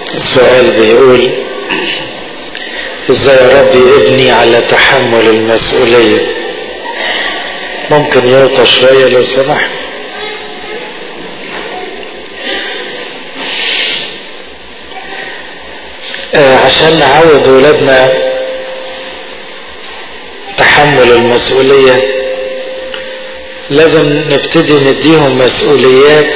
السؤال بيقول ازاي اربي ابني على تحمل المسؤولية ممكن يوطى شوية لو سمحت آه عشان نعود ولادنا تحمل المسؤولية لازم نبتدي نديهم مسؤوليات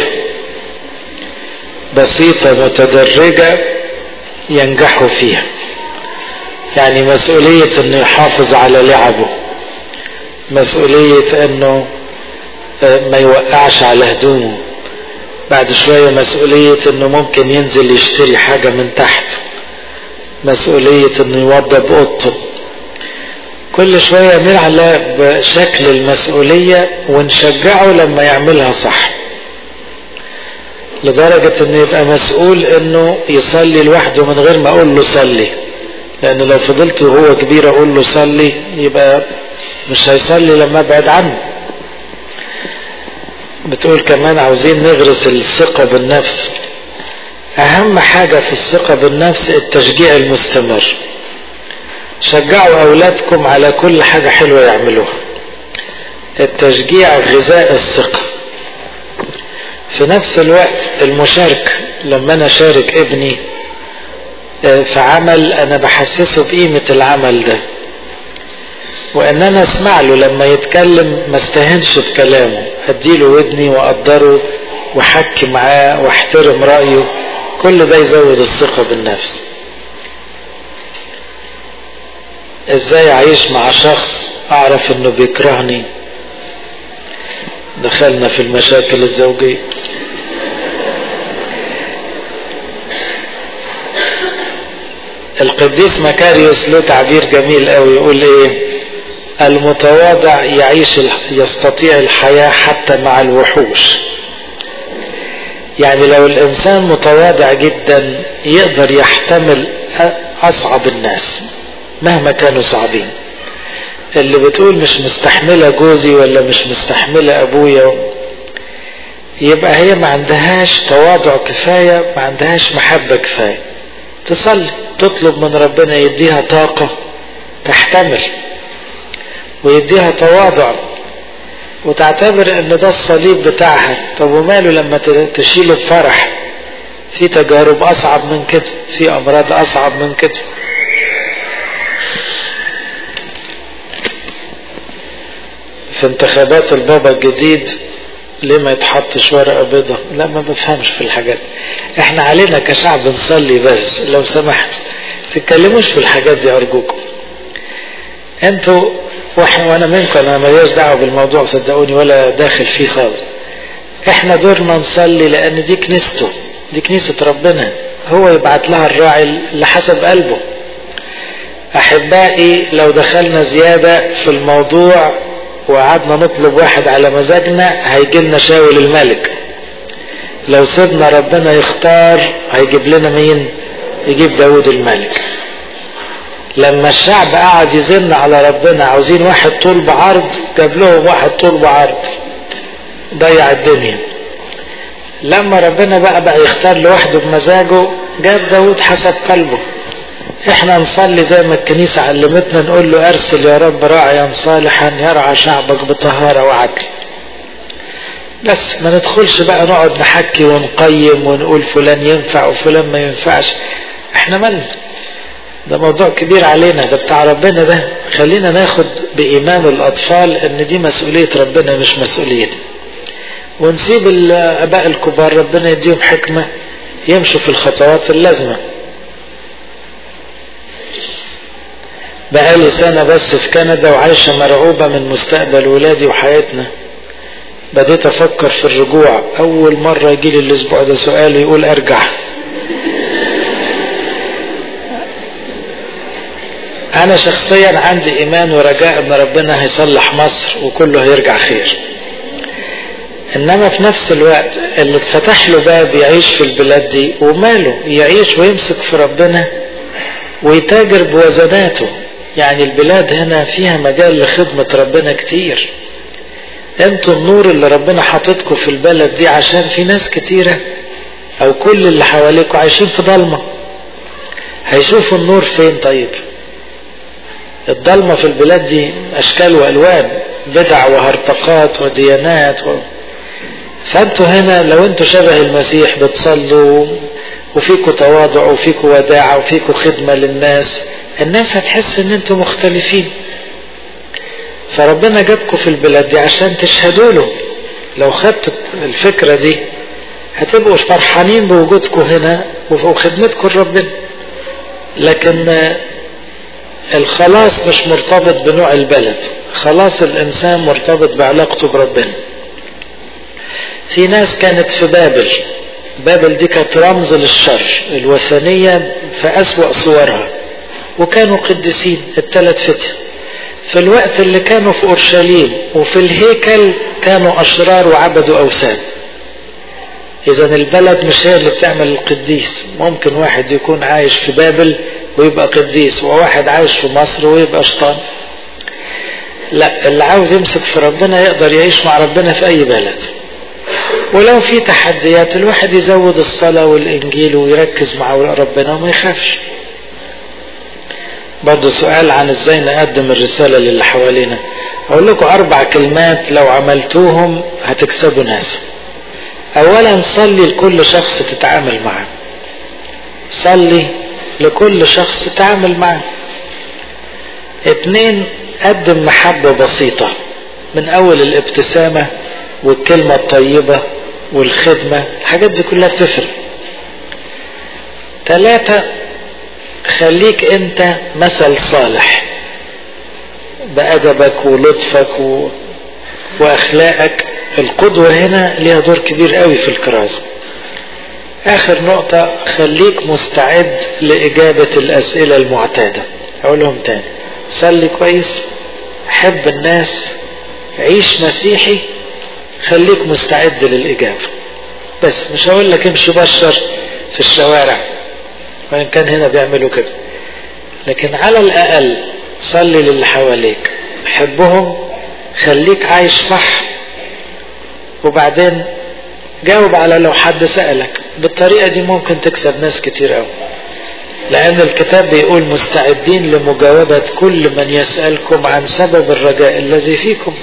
بسيطة متدرجة ينجحوا فيها يعني مسؤولية انه يحافظ على لعبه مسؤولية انه ما يوقعش على هدومه بعد شوية مسؤولية انه ممكن ينزل يشتري حاجة من تحت مسؤولية انه يوضب اوضته كل شوية نعلى بشكل المسؤولية ونشجعه لما يعملها صح لدرجة انه يبقى مسؤول انه يصلي لوحده من غير ما اقول له صلي لان لو فضلت وهو كبير اقول له صلي يبقى مش هيصلي لما ابعد عنه بتقول كمان عاوزين نغرس الثقة بالنفس اهم حاجة في الثقة بالنفس التشجيع المستمر شجعوا اولادكم على كل حاجة حلوة يعملوها التشجيع غذاء الثقة في نفس الوقت المشاركة لما انا شارك ابني في عمل انا بحسسه بقيمة العمل ده وان انا اسمع له لما يتكلم ما استهنش بكلامه اديله ودني واقدره واحكي معاه واحترم رايه كل ده يزود الثقة بالنفس ازاي اعيش مع شخص اعرف انه بيكرهني دخلنا في المشاكل الزوجية القديس مكاريوس له تعبير جميل قوي يقول ايه المتواضع يعيش يستطيع الحياة حتى مع الوحوش يعني لو الانسان متواضع جدا يقدر يحتمل اصعب الناس مهما كانوا صعبين اللي بتقول مش مستحملة جوزي ولا مش مستحملة ابويا يبقى هي ما عندهاش تواضع كفاية ما عندهاش محبة كفاية تصلي تطلب من ربنا يديها طاقة تحتمل ويديها تواضع وتعتبر ان ده الصليب بتاعها طب وماله لما تشيله بفرح في تجارب اصعب من كده في امراض اصعب من كده في انتخابات البابا الجديد ليه ما يتحطش ورقة بيضة لا ما بفهمش في الحاجات احنا علينا كشعب نصلي بس لو سمحت تتكلموش في الحاجات دي ارجوكم انتوا واحنا وانا منكم انا ماليش دعوه بالموضوع صدقوني ولا داخل فيه خالص احنا دورنا نصلي لان دي كنيسته دي كنيسه ربنا هو يبعت لها الراعي اللي حسب قلبه احبائي لو دخلنا زياده في الموضوع وقعدنا نطلب واحد على مزاجنا هيجي لنا شاول الملك لو سيبنا ربنا يختار هيجيب لنا مين يجيب داود الملك لما الشعب قعد يزن على ربنا عاوزين واحد طول بعرض جاب لهم واحد طول بعرض ضيع الدنيا لما ربنا بقى بقى يختار لوحده بمزاجه جاب داود حسب قلبه احنا نصلي زي ما الكنيسة علمتنا نقول له ارسل يا رب راعيا صالحا يرعى شعبك بطهارة وعدل بس ما ندخلش بقى نقعد نحكي ونقيم ونقول فلان ينفع وفلان ما ينفعش احنا مالنا ده موضوع كبير علينا ده بتاع ربنا ده خلينا ناخد بإيمان الأطفال إن دي مسؤولية ربنا مش مسؤوليتنا ونسيب الآباء الكبار ربنا يديهم حكمة يمشوا في الخطوات اللازمة بقالي سنة بس في كندا وعايشة مرعوبة من مستقبل ولادي وحياتنا بديت أفكر في الرجوع أول مرة يجيلي الأسبوع ده سؤال يقول أرجع انا شخصيا عندي ايمان ورجاء ان ربنا هيصلح مصر وكله هيرجع خير انما في نفس الوقت اللي اتفتح له باب يعيش في البلاد دي وماله يعيش ويمسك في ربنا ويتاجر بوزناته يعني البلاد هنا فيها مجال لخدمة ربنا كتير انتوا النور اللي ربنا حاططكم في البلد دي عشان في ناس كتيرة او كل اللي حواليكم عايشين في ضلمة هيشوفوا النور فين طيب الضلمة في البلاد دي أشكال وألوان بدع وهرطقات وديانات و... فأنتوا هنا لو أنتوا شبه المسيح بتصلوا وفيكوا تواضع وفيكوا وداعة وفيكوا خدمة للناس الناس هتحس ان انتوا مختلفين فربنا جابكم في البلاد دي عشان تشهدوا له لو خدتوا الفكرة دي هتبقوا فرحانين بوجودكم هنا وخدمتكم لربنا لكن الخلاص مش مرتبط بنوع البلد خلاص الانسان مرتبط بعلاقته بربنا في ناس كانت في بابل بابل دي كانت رمز للشر الوثنية في أسوأ صورها وكانوا قديسين الثلاث فتية في الوقت اللي كانوا في أورشليم وفي الهيكل كانوا أشرار وعبدوا أوثان إذا البلد مش هي اللي بتعمل القديس ممكن واحد يكون عايش في بابل ويبقى قديس وواحد عايش في مصر ويبقى شيطان لا اللي عاوز يمسك في ربنا يقدر يعيش مع ربنا في أي بلد ولو في تحديات الواحد يزود الصلاة والإنجيل ويركز مع ربنا وما يخافش برضه سؤال عن ازاي نقدم الرسالة للي حوالينا اقول لكم اربع كلمات لو عملتوهم هتكسبوا ناس اولا صلي لكل شخص تتعامل معاه صلي لكل شخص تتعامل معاه اتنين قدم محبة بسيطة من اول الابتسامة والكلمة الطيبة والخدمة الحاجات دي كلها بتفرق ثلاثة خليك انت مثل صالح بأدبك ولطفك و... وأخلاقك القدوة هنا ليها دور كبير قوي في الكرازة آخر نقطة خليك مستعد لإجابة الأسئلة المعتادة أقولهم تاني صلي كويس حب الناس عيش مسيحي خليك مستعد للإجابة بس مش هقول لك امشي بشر في الشوارع وإن كان هنا بيعملوا كده لكن على الأقل صلي للي حواليك حبهم خليك عايش صح وبعدين جاوب على لو حد سألك بالطريقة دي ممكن تكسب ناس كتير قوي لأن الكتاب بيقول مستعدين لمجاوبة كل من يسألكم عن سبب الرجاء الذي فيكم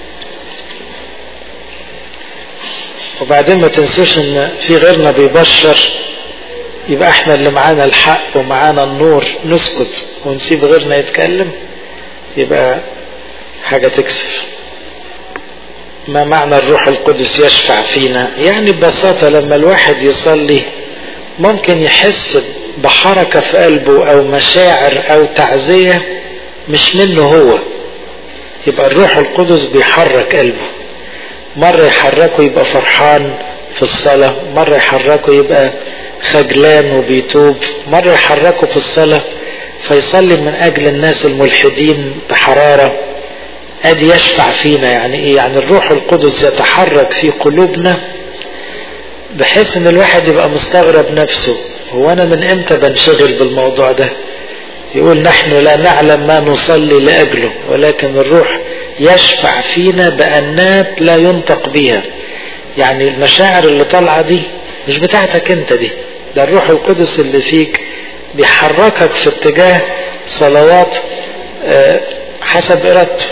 وبعدين ما تنسوش ان في غيرنا بيبشر يبقى احنا اللي معانا الحق ومعانا النور نسكت ونسيب غيرنا يتكلم يبقى حاجة تكسف ما معنى الروح القدس يشفع فينا يعني ببساطة لما الواحد يصلي ممكن يحس بحركة في قلبه او مشاعر او تعزية مش منه هو يبقى الروح القدس بيحرك قلبه مرة يحركه يبقى فرحان في الصلاة مرة يحركه يبقى خجلان وبيتوب مرة يحركه في الصلاة فيصلي من أجل الناس الملحدين بحرارة أدي يشفع فينا يعني إيه يعني الروح القدس يتحرك في قلوبنا بحيث ان الواحد يبقى مستغرب نفسه هو انا من امتى بنشغل بالموضوع ده يقول نحن لا نعلم ما نصلي لاجله ولكن الروح يشفع فينا بانات لا ينطق بها يعني المشاعر اللي طالعه دي مش بتاعتك انت دي ده الروح القدس اللي فيك بيحركك في اتجاه صلوات حسب ارادته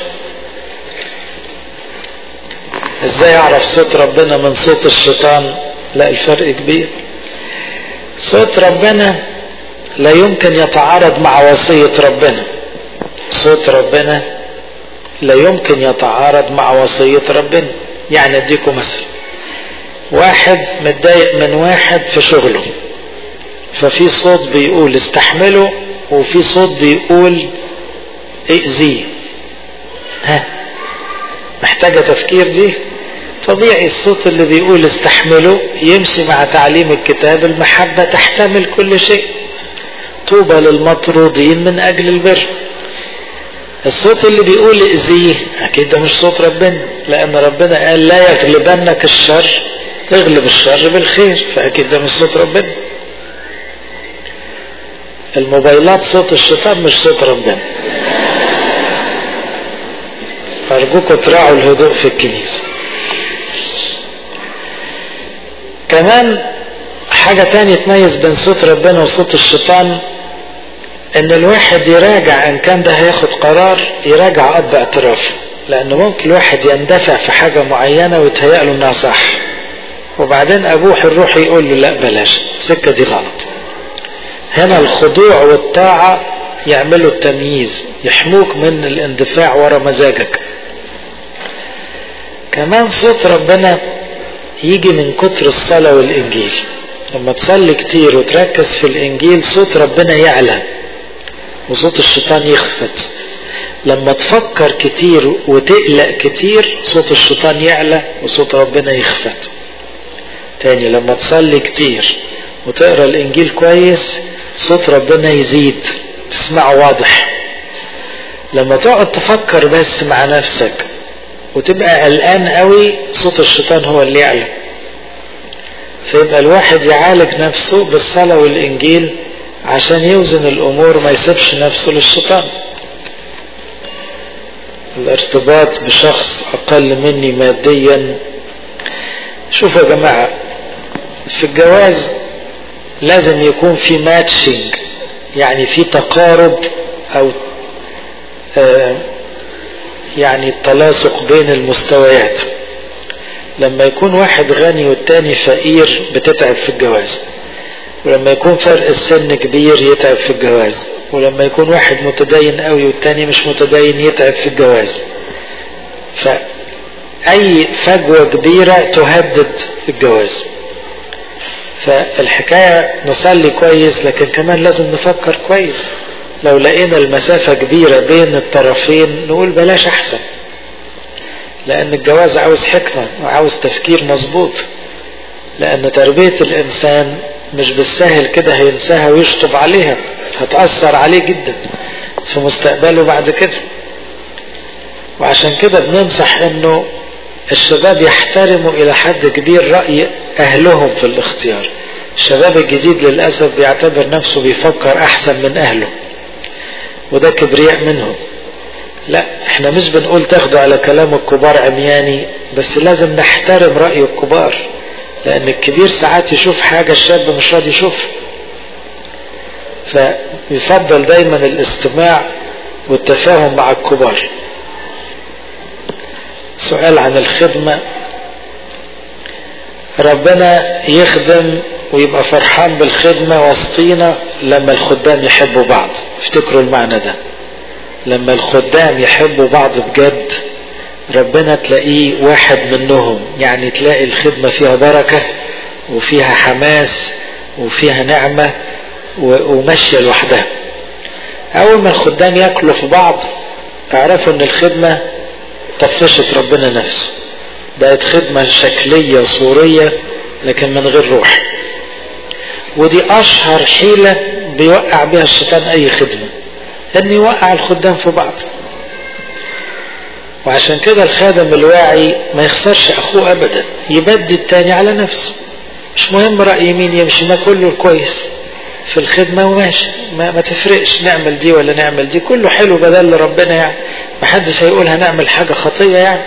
ازاي اعرف صوت ربنا من صوت الشيطان لا الفرق كبير صوت ربنا لا يمكن يتعارض مع وصية ربنا صوت ربنا لا يمكن يتعارض مع وصية ربنا يعني اديكم مثل واحد متضايق من واحد في شغله ففي صوت بيقول استحمله وفي صوت بيقول ائذيه ها محتاجة تفكير دي طبيعي الصوت اللي بيقول استحمله يمشي مع تعليم الكتاب المحبة تحتمل كل شيء طوبى للمطرودين من أجل البر الصوت اللي بيقول ائذيه أكيد ده مش صوت ربنا لأن ربنا قال لا يغلبنك الشر اغلب الشر بالخير فأكيد ده مش صوت ربنا الموبايلات صوت الشيطان مش صوت ربنا أرجوكم تراعوا الهدوء في الكنيسة كمان حاجة تانية تميز بين صوت ربنا وصوت الشيطان ان الواحد يراجع ان كان ده هياخد قرار يراجع اب اعترافه لانه ممكن الواحد يندفع في حاجة معينة ويتهيأ له انها صح وبعدين ابوه الروحي يقول له لا بلاش السكة دي غلط هنا الخضوع والطاعة يعملوا التمييز يحموك من الاندفاع ورا مزاجك كمان صوت ربنا يجي من كتر الصلاة والإنجيل لما تصلي كتير وتركز في الإنجيل صوت ربنا يعلى وصوت الشيطان يخفت لما تفكر كتير وتقلق كتير صوت الشيطان يعلى وصوت ربنا يخفت تاني لما تصلي كتير وتقرا الانجيل كويس صوت ربنا يزيد تسمعه واضح لما تقعد تفكر بس مع نفسك وتبقى قلقان قوي صوت الشيطان هو اللي يعلى فيبقى الواحد يعالج نفسه بالصلاة والإنجيل عشان يوزن الأمور ما يسيبش نفسه للشيطان الارتباط بشخص أقل مني ماديا شوفوا يا جماعة في الجواز لازم يكون في ماتشنج يعني في تقارب أو آه يعني تلاصق بين المستويات لما يكون واحد غني والتاني فقير بتتعب في الجواز ولما يكون فرق السن كبير يتعب في الجواز ولما يكون واحد متدين قوي والتاني مش متدين يتعب في الجواز فأي فجوة كبيرة تهدد الجواز فالحكاية نصلي كويس لكن كمان لازم نفكر كويس لو لقينا المسافة كبيرة بين الطرفين نقول بلاش أحسن لأن الجواز عاوز حكمة وعاوز تفكير مظبوط لأن تربية الإنسان مش بالسهل كده هينساها ويشطب عليها هتأثر عليه جدا في مستقبله بعد كده وعشان كده بننصح انه الشباب يحترموا الى حد كبير رأي اهلهم في الاختيار الشباب الجديد للأسف بيعتبر نفسه بيفكر احسن من اهله وده كبرياء منهم لا احنا مش بنقول تاخدوا على كلام الكبار عمياني بس لازم نحترم رأي الكبار لان الكبير ساعات يشوف حاجة الشاب مش راضي يشوفها فيفضل دايما الاستماع والتفاهم مع الكبار سؤال عن الخدمة ربنا يخدم ويبقى فرحان بالخدمة وسطينا لما الخدام يحبوا بعض افتكروا المعنى ده لما الخدام يحبوا بعض بجد ربنا تلاقيه واحد منهم يعني تلاقي الخدمة فيها بركة وفيها حماس وفيها نعمة وماشية لوحدها أول ما الخدام ياكلوا في بعض تعرفوا إن الخدمة طفشت ربنا نفسه بقت خدمة شكلية صورية لكن من غير روح ودي أشهر حيلة بيوقع بها الشيطان أي خدمة إن يوقع الخدام في بعض وعشان كده الخادم الواعي ما يخسرش أخوه أبدا يبدي التاني على نفسه مش مهم رأي مين يمشي ما كله كويس في الخدمة وماشي ما, ما تفرقش نعمل دي ولا نعمل دي كله حلو بدل ربنا يعني ما حدش هيقول هنعمل حاجة خطية يعني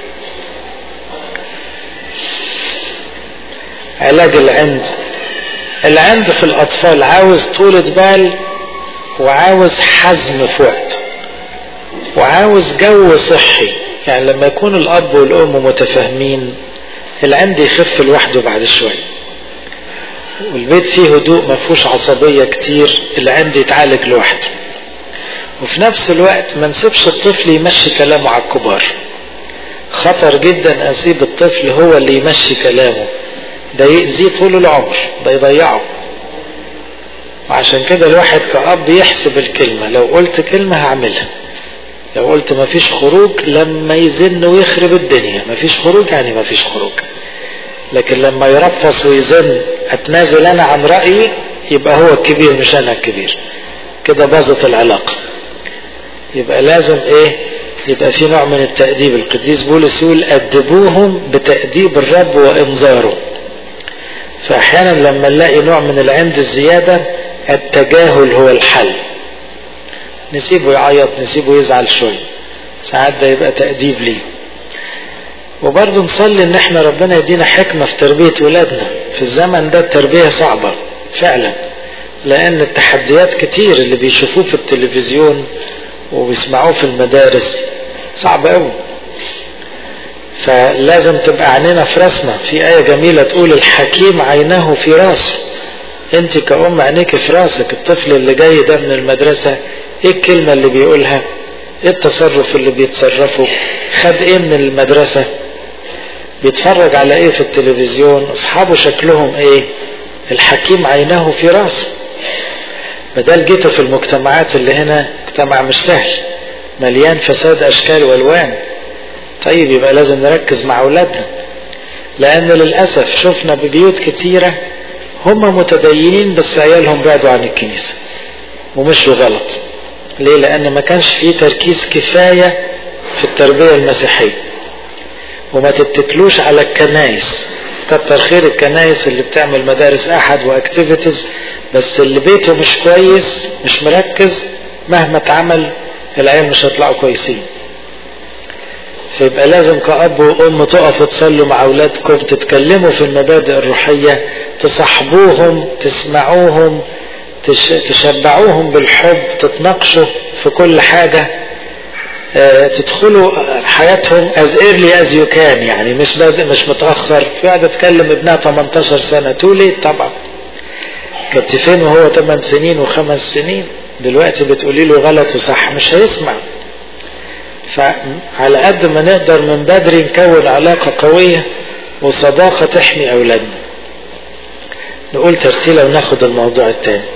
علاج العند العند في الأطفال عاوز طولة بال وعاوز حزم في وقته وعاوز جو صحي يعني لما يكون الأب والأم متفاهمين العند يخف لوحده بعد شوية والبيت فيه هدوء ما فيهوش عصبية كتير العند يتعالج لوحده وفي نفس الوقت ما نسيبش الطفل يمشي كلامه على الكبار خطر جدا اسيب الطفل هو اللي يمشي كلامه ده يأذيه طول العمر ده يضيعه وعشان كده الواحد كأب يحسب الكلمة لو قلت كلمة هعملها لو قلت ما فيش خروج لما يزن ويخرب الدنيا ما فيش خروج يعني ما فيش خروج لكن لما يرفص ويزن اتنازل انا عن رأيي يبقى هو الكبير مش انا الكبير كده باظت العلاقة يبقى لازم ايه يبقى في نوع من التأديب القديس بولس يقول أدبوهم بتأديب الرب وإنذاره فأحيانا لما نلاقي نوع من العند الزيادة التجاهل هو الحل نسيبه يعيط نسيبه يزعل شوية ساعات ده يبقى تأديب ليه وبرضه نصلي ان احنا ربنا يدينا حكمة في تربية ولادنا في الزمن ده التربية صعبة فعلا لان التحديات كتير اللي بيشوفوه في التلفزيون وبيسمعوه في المدارس صعب قوي فلازم تبقى عينينا في راسنا في آية جميلة تقول الحكيم عينه في راسه انت كأم عينيك في راسك الطفل اللي جاي ده من المدرسة ايه الكلمة اللي بيقولها ايه التصرف اللي بيتصرفه خد ايه من المدرسة بيتفرج على ايه في التلفزيون اصحابه شكلهم ايه الحكيم عينه في راسه بدل جيته في المجتمعات اللي هنا مجتمع مش سهل مليان فساد اشكال والوان طيب يبقى لازم نركز مع اولادنا لان للاسف شفنا ببيوت كتيره هم متدينين بس عيالهم بعدوا عن الكنيسه ومشوا غلط ليه لان ما كانش فيه تركيز كفايه في التربيه المسيحيه وما تتكلوش على الكنايس كتر خير الكنايس اللي بتعمل مدارس احد واكتيفيتيز بس اللي بيته مش كويس مش مركز مهما اتعمل العيال مش هيطلعوا كويسين فيبقى لازم كأب وأم تقفوا تصلوا مع أولادكم تتكلموا في المبادئ الروحية تصاحبوهم تسمعوهم تش... تشبعوهم بالحب تتناقشوا في كل حاجة اه تدخلوا حياتهم as early as you can يعني مش بادئ مش متأخر في واحدة تكلم ابنها 18 سنة تولي طبعا كنت فين وهو 8 سنين وخمس سنين دلوقتي بتقولي له غلط وصح مش هيسمع فعلى قد ما نقدر من بدري نكون علاقة قوية وصداقة تحمي أولادنا نقول ترتيلة وناخد الموضوع التاني